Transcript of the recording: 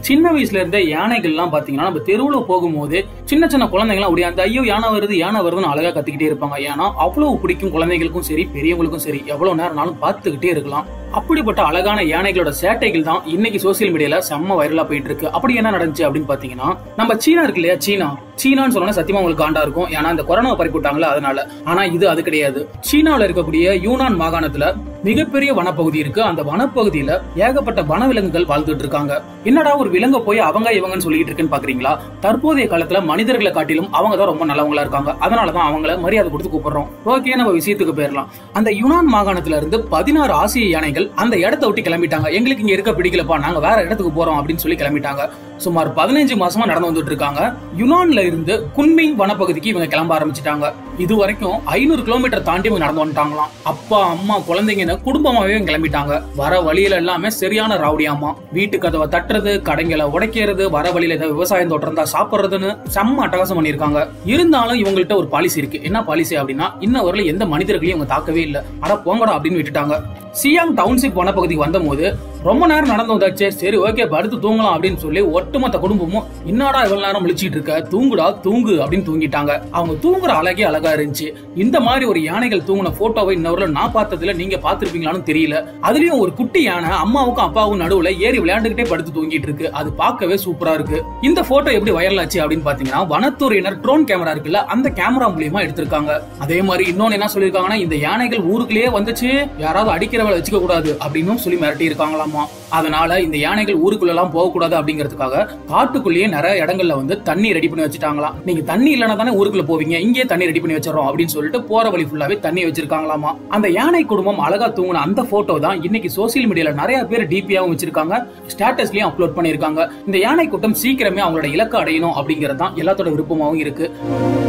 சின்ன வயசுல இருந்தே யானைகள்லாம் பாத்தீங்கன்னா நம்ம தெருவுல போகும்போது சின்ன சின்ன குழந்தைங்களாம் அப்படியே அந்த ஐயோ யானை வருது யானை வருதுன்னு அழகா கத்திக்கிட்டே இருப்பாங்க ஏன்னா அவ்வளவு பிடிக்கும் குழந்தைகளுக்கும் சரி பெரியவங்களுக்கும் சரி எவ்வளவு நேரம்னாலும் பார்த்துக்கிட்டே இருக்கலாம் அப்படிப்பட்ட அழகான யானைகளோட சேட்டைகள் தான் இன்னைக்கு சோசியல் மீடியால செம்ம வைரலா போயிட்டு இருக்கு அப்படி என்ன நடந்துச்சு அப்படின்னு பாத்தீங்கன்னா நம்ம சீனா இருக்கு இல்லையா சீனா சீனான்னு சொன்னா சத்தியமா உங்களுக்கு காண்டா இருக்கும் ஏன்னா இந்த கொரோனா பறிப்புட்டாங்களா அதனால ஆனா இது அது கிடையாது சீனாவுல இருக்கக்கூடிய யூனான் மாகாணத்துல மிகப்பெரிய வனப்பகுதி இருக்கு அந்த வனப்பகுதியில ஏகப்பட்ட வனவிலங்குகள் வாழ்ந்துட்டு இருக்காங்க என்னடா ஒரு விலங்க போய் அவங்க இவங்கன்னு சொல்லிட்டு இருக்குன்னு பாக்குறீங்களா தற்போதைய காலத்துல மனிதர்களை காட்டிலும் அவங்க தான் ரொம்ப நல்லவங்களா இருக்காங்க அதனாலதான் அவங்கள மரியாதை கொடுத்து கூப்பிடுறோம் ஓகே நம்ம விஷயத்துக்கு போயிடலாம் அந்த யுனான் மாகாணத்துல இருந்து பதினாறு ஆசிய யானைகள் அந்த இடத்த விட்டு கிளம்பிட்டாங்க எங்களுக்கு இங்க இருக்க பிடிக்கலப்பா நாங்க வேற இடத்துக்கு போறோம் அப்படின்னு சொல்லி கிளம்பிட்டாங்க சுமார் பதினஞ்சு மாசமா நடந்து வந்துட்டு இருக்காங்க யுனான்ல இருந்து குன்மிங் வனப்பகுதிக்கு இவங்க கிளம்ப ஆரம்பிச்சிட்டாங்க இது வரைக்கும் ஐநூறு கிலோமீட்டர் தாண்டி இவங்க நடந்து வந்துட்டாங்களாம் அப்பா அம்மா குழந்தைங்கன்னு குடும்பமாவே இவங்க கிளம்பிட்டாங்க வர வழியில எல்லாமே சரியான ரவுடியாமா வீட்டு கதவை தட்டுறது கடைங்களை உடைக்கிறது வர வழியில ஏதாவது விவசாயம் தோட்டம் இருந்தா சாப்பிடுறதுன்னு செம்ம அட்டகாசம் பண்ணிருக்காங்க இருந்தாலும் இவங்கள்ட்ட ஒரு பாலிசி இருக்கு என்ன பாலிசி அப்படின்னா இன்ன வரல எந்த மனிதர்களையும் இவங்க தாக்கவே இல்ல அட போங்கடா அப்படின்னு விட்டுட்டாங்க சியாங் டவுன்ஷிப் வனப்பகுதிக்கு வந்தபோது ரொம்ப நேரம் நடந்து வந்தாச்சே சரி ஓகே படுத்து தூங்கலாம் அப்படின்னு சொல்லி ஒட்டுமொத்த குடும்பமும் என்னடா இவ்வளவு நேரம் முழிச்சிட்டு இருக்க தூங்குடா தூங்கு அப்படின்னு தூங்கிட்டாங்க அவங்க தூங்குற அழகே அழகா இருந்துச்சு இந்த மாதிரி ஒரு யானைகள் தூங்கின போட்டோவை இன்னொரு நான் பார்த்ததுல நீங்க பாத்திருப்பீங்களான்னு தெரியல அதுலயும் ஒரு குட்டி யானை அம்மாவுக்கும் அப்பாவுக்கும் நடுவுல ஏறி விளையாண்டுகிட்டே படுத்து தூங்கிட்டு இருக்கு அது பார்க்கவே சூப்பரா இருக்கு இந்த போட்டோ எப்படி வைரல் ஆச்சு அப்படின்னு பாத்தீங்கன்னா வனத்துறையினர் ட்ரோன் கேமரா இருக்குல்ல அந்த கேமரா மூலியமா எடுத்திருக்காங்க அதே மாதிரி இன்னொன்னு என்ன சொல்லிருக்காங்கன்னா இந்த யானைகள் ஊருக்குள்ளேயே வந்துச்சு யாராவது அடிக்கிறவளை வச்சுக்க கூடாது அப்படின்னு சொல்லி மிரட்டி இருக்காங்களாமா அதனால இந்த யானைகள் ஊருக்குள்ள எல்லாம் போக கூடாது அப்படிங்கிறதுக்காக காட்டுக்குள்ளேயே நிறைய இடங்கள்ல வந்து தண்ணி ரெடி பண்ணி வச்சுட்டாங்களாம் நீங்க தண்ணி இல்லைன்னா தானே ஊருக்குள்ள போவீங்க இங்கே தண்ணி ரெடி பண்ணி வச்சிடறோம் அப்படின்னு சொல்லிட்டு போற வழி ஃபுல்லாவே தண்ணி வச்சிருக்காங்களாமா அந்த யானை குடும்பம் அழகா தூங்கின அந்த போட்டோ தான் இன்னைக்கு சோசியல் மீடியால நிறைய பேர் டிபியாவும் வச்சிருக்காங்க ஸ்டேட்டஸ்லயும் அப்லோட் பண்ணிருக்காங்க இந்த யானை கூட்டம் சீக்கிரமே அவங்களோட இலக்கு அடையணும் அப்படிங்கிறது தான் எல்லாத்தோட விருப்பமாவும் இருக்கு